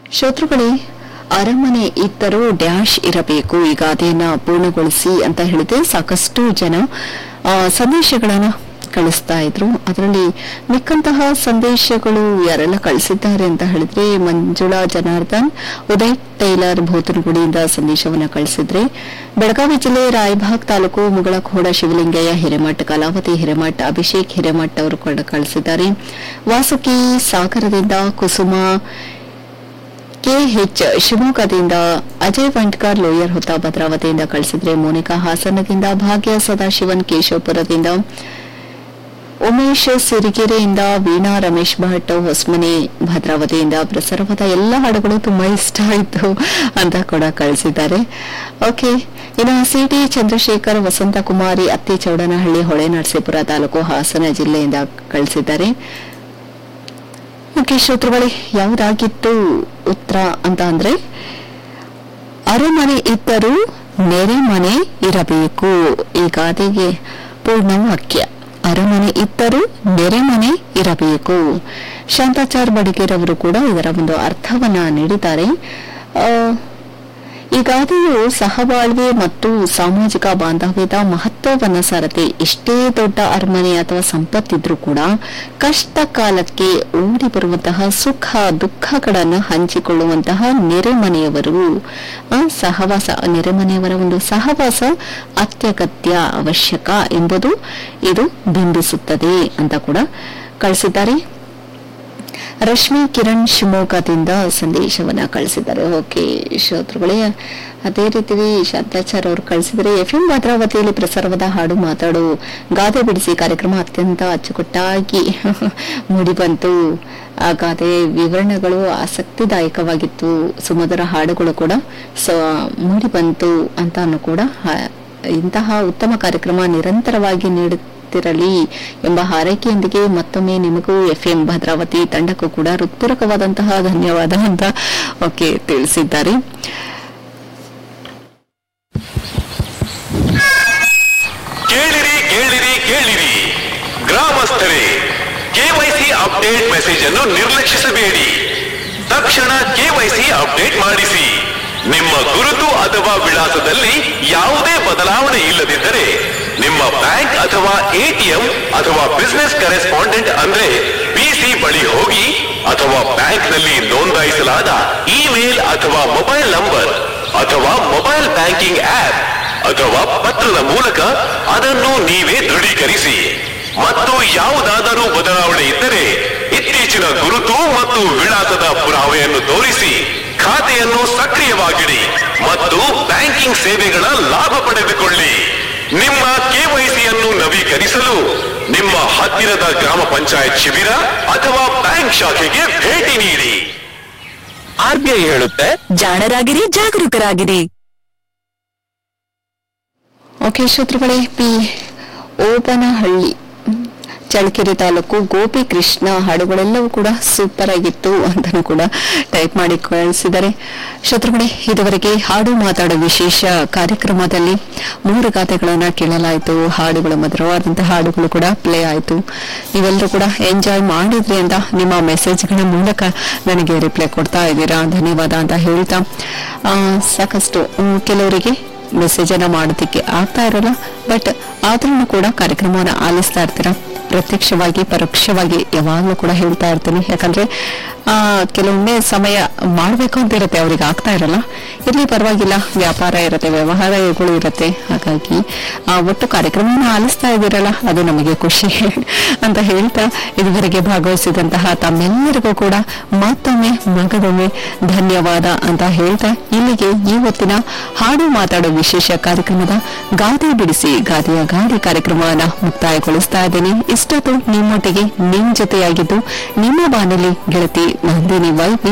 ಶತ್ರುಗಳೇ ಅರಮನೆ ಇದ್ದರೂ ಡ್ಯಾಶ್ ಇರಬೇಕು ಈ ಗಾದೆಯನ್ನ ಪೂರ್ಣಗೊಳಿಸಿ ಅಂತ ಹೇಳಿದ್ರೆ ಸಾಕಷ್ಟು ಜನ ಆ, ಸಂದೇಶಗಳನ್ನ ಕಳಿಸ್ತಾ ಇದ್ರು ಅದರಲ್ಲಿ ಮಿಕ್ಕಂತಹ ಸಂದೇಶಗಳು ಯಾರೆಲ್ಲ ಕಳಿಸಿದ್ದಾರೆ ಅಂತ ಹೇಳಿದ್ರೆ ಮಂಜುಳಾ ಜನಾರ್ದನ್ ಉದಯ್ ಟೈಲರ್ ಭೂತನಗುಡಿಯಿಂದ ಸಂದೇಶವನ್ನ ಕಳಿಸಿದ್ರೆ ಬೆಳಗಾವಿ ಜಿಲ್ಲೆ ರಾಯಭಾಗ್ ತಾಲೂಕು ಮುಗಳಖೋಡ ಶಿವಲಿಂಗಯ್ಯ ಹಿರೇಮಠ್ ಕಲಾವತಿ ಹಿರೇಮಠ್ ಅಭಿಷೇಕ್ ಹಿರೇಮಠ್ ಅವರು ಕೂಡ ಕಳಿಸಿದ್ದಾರೆ ವಾಸುಕಿ ಸಾಗರದಿಂದ ಕುಸುಮ ಕೆಎಚ್ ಶಿವಮೊಗ್ಗದಿಂದ ಅಜಯ್ ವಂಟ್ಕರ್ ಲೋಯರ್ ಹೊತ್ತ ಭದ್ರಾವತಿಯಿಂದ ಕಳಿಸಿದ್ರೆ ಮೋನಿಕಾ ಹಾಸನದಿಂದ ಭಾಗ್ಯ ಸದಾಶಿವನ್ ಕೇಶವಪುರದಿಂದ ಉಮೇಶ್ ಸಿರಿಗೆರೆಯಿಂದ ವೀಣಾ ರಮೇಶ್ ಭಟ್ ಹೊಸಮನೆ ಭದ್ರಾವತಿಯಿಂದ ಪ್ರಸಾರವಾದ ಎಲ್ಲ ಹಾಡುಗಳು ತುಂಬಾ ಇಷ್ಟ ಆಯಿತು ಅಂತ ಕೂಡ ಕಳಿಸಿದ್ದಾರೆ ಓಕೆ ಇನ್ನು ಸಿಟಿ ಚಂದ್ರಶೇಖರ್ ವಸಂತಕುಮಾರಿ ಅತ್ತಿ ಚೌಡನಹಳ್ಳಿ ಹೊಳೆನರಸೀಪುರ ತಾಲೂಕು ಹಾಸನ ಜಿಲ್ಲೆಯಿಂದ ಕಳಿಸಿದ್ದಾರೆ ಓಕೆ ಶ್ರೋತೃಗಳೇ ಯಾವುದಾಗಿತ್ತು ಉತ್ತರ ಅಂತ ಅಂದ್ರೆ ಅರಮನೆ ಇದ್ದರೂ ನೆರೆಮನೆ ಇರಬೇಕು ಈ ಗಾದೆಗೆ ಪೂರ್ಣ ವಾಕ್ಯ ಅರಮನೆ ಇದ್ದರೂ ನೆರೆಮನೆ ಇರಬೇಕು ಶಾಂತಾಚಾರ್ ಬಡಿಗೇರವರು ಕೂಡ ಇದರ ಒಂದು ಅರ್ಥವನ್ನ ನೀಡಿದ್ದಾರೆ ಆ, ಈ ಗಾದೆಯು ಸಹಬಾಳ್ವೆ ಮತ್ತು ಸಾಮಾಜಿಕ ಬಾಂಧವ್ಯದ ಮಹತ್ವವನ್ನ ಸಾರತೆ ಎಷ್ಟೇ ದೊಡ್ಡ ಅರಮನೆ ಅಥವಾ ಸಂಪತ್ತಿದ್ರೂ ಕೂಡ ಕಷ್ಟ ಕಾಲಕ್ಕೆ ಓಡಿ ಬರುವಂತಹ ಸುಖ ದುಃಖಗಳನ್ನು ಹಂಚಿಕೊಳ್ಳುವಂತಹ ನೆರೆಮನೆಯವರು ಆ, ಸಹವಾಸ ನೆರೆಮನೆಯವರ ಒಂದು ಸಹವಾಸ ಅತ್ಯಗತ್ಯ ಅವಶ್ಯಕ ಎಂಬುದು ಇದು ಬಿಂಬಿಸುತ್ತದೆ ಅಂತ ಕೂಡ ಕಳಿಸಿದ್ದಾರೆ ರಶ್ಮಿ ಕಿರಣ್ ಶಿವಮೊಗ್ಗದಿಂದ ಸಂದೇಶವನ್ನ ಕಳಿಸಿದ್ದಾರೆ ಓಕೆ ಶ್ರೋತೃಗಳೇ ಅದೇ ರೀತಿ ಶಾಂತಾಚಾರ್ ಅವರು ಕಳಿಸಿದರೆ ಎಫ್ ಎಂ ಭದ್ರಾವತಿಯಲ್ಲಿ ಪ್ರಸಾರವಾದ ಹಾಡು ಮಾತಾಡು ಗಾದೆ ಬಿಡಿಸಿ ಕಾರ್ಯಕ್ರಮ ಅತ್ಯಂತ ಅಚ್ಚುಕಟ್ಟಾಗಿ ಮೂಡಿಬಂತು ಆ ಗಾದೆ ವಿವರಣೆಗಳು ಆಸಕ್ತಿದಾಯಕವಾಗಿತ್ತು ಸುಮಧುರ ಹಾಡುಗಳು ಕೂಡ ಸೊ ಮೂಡಿಬಂತು ಅಂತಾನು ಕೂಡ ಹ- ಇಂತಹ ಉತ್ತಮ ಕಾರ್ಯಕ್ರಮ ನಿರಂತರವಾಗಿ ನೀಡುತ್ತಿರಲಿ ಎಂಬ ಹಾರೈಕೆಯೊಂದಿಗೆ ಮತ್ತೊಮ್ಮೆ ನಿಮಗೂ ಎಫ್ಎಂ ಭದ್ರಾವತಿ ತಂಡಕ್ಕೂ ಕೂಡ ಹೃತ್ಪೂರ್ವಕವಾದಂತಹ ಧನ್ಯವಾದ ಅಂತ ಓಕೆ ತಿಳಿಸಿದ್ದಾರೆ ಕೇಳಿರಿ ಕೇಳಿರಿ ಕೇಳಿರಿ ಗ್ರಾಮಸ್ಥರೇ ಕೆವೈಸಿ ಅಪ್ಡೇಟ್ ಮೆಸೇಜ್ ಅನ್ನು ನಿರ್ಲಕ್ಷಿಸಬೇಡಿ ತಕ್ಷಣ ಕೆವೈಸಿ ಅಪ್ಡೇಟ್ ಮಾಡಿಸಿ ನಿಮ್ಮ ಗುರುತು ಅಥವಾ ವಿಳಾಸದಲ್ಲಿ ಯಾವುದೇ ಬದಲಾವಣೆ ಇಲ್ಲದಿದ್ದರೆ ನಿಮ್ಮ ಬ್ಯಾಂಕ್ ಅಥವಾ ಎಟಿಎಂ ಅಥವಾ ಬಿಸಿನೆಸ್ ಕರೆಸ್ಪಾಂಡೆಂಟ್ ಅಂದ್ರೆ ಬಿಸಿ ಬಳಿ ಹೋಗಿ ಅಥವಾ ಬ್ಯಾಂಕ್ನಲ್ಲಿ ನೋಂದಾಯಿಸಲಾದ ಇಮೇಲ್ ಅಥವಾ ಮೊಬೈಲ್ ನಂಬರ್ ಅಥವಾ ಮೊಬೈಲ್ ಬ್ಯಾಂಕಿಂಗ್ ಆಪ್ ಅಥವಾ ಪತ್ರದ ಮೂಲಕ ಅದನ್ನು ನೀವೇ ದೃಢೀಕರಿಸಿ ಮತ್ತು ಯಾವುದಾದರೂ ಬದಲಾವಣೆ ಇದ್ದರೆ ಇತ್ತೀಚಿನ ಗುರುತು ಮತ್ತು ವಿಳಾಸದ ಪುರಾವೆಯನ್ನು ತೋರಿಸಿ ಖಾತೆಯನ್ನು ಸಕ್ರಿಯವಾಗಿಡಿ ಮತ್ತು ಬ್ಯಾಂಕಿಂಗ್ ಸೇವೆಗಳ ಲಾಭ ಪಡೆದುಕೊಳ್ಳಿ ನಿಮ್ಮ ಕೆವೈಸಿಯನ್ನು ನವೀಕರಿಸಲು ನಿಮ್ಮ ಹತ್ತಿರದ ಗ್ರಾಮ ಪಂಚಾಯತ್ ಶಿಬಿರ ಅಥವಾ ಬ್ಯಾಂಕ್ ಶಾಖೆಗೆ ಭೇಟಿ ನೀಡಿ ಆರ್ಬಿಐ ಹೇಳುತ್ತೆ ಜಾಣರಾಗಿರಿ ಜಾಗರೂಕರಾಗಿರಿ ಓಕೆ ಶ್ರೋತೃಗಳೇ ಪಿ ಓಬನಹಳ್ಳಿ ಹ್ಮ್, ಚಳ್ಳಕೆರೆ ತಾಲೂಕು ಗೋಪಿ ಕೃಷ್ಣ ಹಾಡುಗಳೆಲ್ಲವೂ ಕೂಡ ಸೂಪರ್ ಆಗಿತ್ತು ಅಂತಾನು ಕೂಡ ಟೈಪ್ ಮಾಡಿ ಕಳಿಸಿದ್ದಾರೆ ಶತ್ರುಗಳೇ ಇದುವರೆಗೆ ಹಾಡು ಮಾತಾಡೋ ವಿಶೇಷ ಕಾರ್ಯಕ್ರಮದಲ್ಲಿ ಮೂರು ಗಾಥೆಗಳನ್ನ ಕೇಳಲಾಯಿತು ಹಾಡುಗಳು ಮಧುರವಾದಂತಹ ಹಾಡುಗಳು ಕೂಡ ಪ್ಲೇ ಆಯಿತು ನೀವೆಲ್ಲರೂ ಕೂಡ ಎಂಜಾಯ್ ಮಾಡಿದ್ರಿ ಅಂತ ನಿಮ್ಮ ಮೆಸೇಜ್ಗಳ ಮೂಲಕ ನನಗೆ ರಿಪ್ಲೈ ಕೊಡ್ತಾ ಇದ್ದೀರಾ ಧನ್ಯವಾದ ಅಂತ ಹೇಳ್ತಾ ಆ, ಸಾಕಷ್ಟು ಹ್ಮ್, ಕೆಲವರಿಗೆ ಮೆಸೇಜ್ ಅನ್ನ ಮಾಡೋದಕ್ಕೆ ಆಗ್ತಾ ಇರಲ್ಲ ಬಟ್ ಆದ್ರೂ ಕೂಡ ಕಾರ್ಯಕ್ರಮವನ್ನು ಆಲಿಸ್ತಾ ಇರ್ತೀರಾ ಪ್ರತ್ಯಕ್ಷವಾಗಿ ಪರೋಕ್ಷವಾಗಿ ಯಾವಾಗಲೂ ಕೂಡ ಹೇಳ್ತಾ ಇರ್ತೀನಿ ಯಾಕಂದ್ರೆ ಆ, ಕೆಲವೊಮ್ಮೆ ಸಮಯ ಮಾಡಬೇಕು ಅಂತ ಇರುತ್ತೆ ಅವ್ರಿಗೆ ಆಗ್ತಾ ಇರಲ್ಲ ಇರ್ಲಿ ಪರವಾಗಿಲ್ಲ ವ್ಯಾಪಾರ ಇರುತ್ತೆ ವ್ಯವಹಾರಗಳು ಇರುತ್ತೆ ಹಾಗಾಗಿ ಆ, ಒಟ್ಟು ಕಾರ್ಯಕ್ರಮವನ್ನು ಆಲಿಸ್ತಾ ಇದ್ದೀರಲ್ಲ ಅದು ನಮಗೆ ಖುಷಿ ಅಂತ ಹೇಳ್ತಾ ಇದುವರೆಗೆ ಭಾಗವಹಿಸಿದಂತಹ ತಮ್ಮೆಲ್ಲರಿಗೂ ಕೂಡ ಮತ್ತೊಮ್ಮೆ ಮಗದೊಮ್ಮೆ ಧನ್ಯವಾದ ಅಂತ ಹೇಳ್ತಾ ಇಲ್ಲಿಗೆ ಈ ಹೊತ್ತಿನ ಹಾಡು ಮಾತಾಡೋ ವಿಶೇಷ ಕಾರ್ಯಕ್ರಮದ ಗಾದೆ ಬಿಡಿಸಿ ಗಾದೆಯ ಗಾಡಿ ಕಾರ್ಯಕ್ರಮವನ್ನ ಮುಕ್ತಾಯಗೊಳಿಸ್ತಾ ಇದ್ದೇನೆ ಇಷ್ಟೊತ್ತು ನಿಮ್ಮೊಟ್ಟಿಗೆ ನಿಮ್ ಜೊತೆಯಾಗಿದ್ದು ನಿಮ್ಮ ಬಾನಲಿ ಗೆಳತಿ ನಂದಿನಿ ವೈ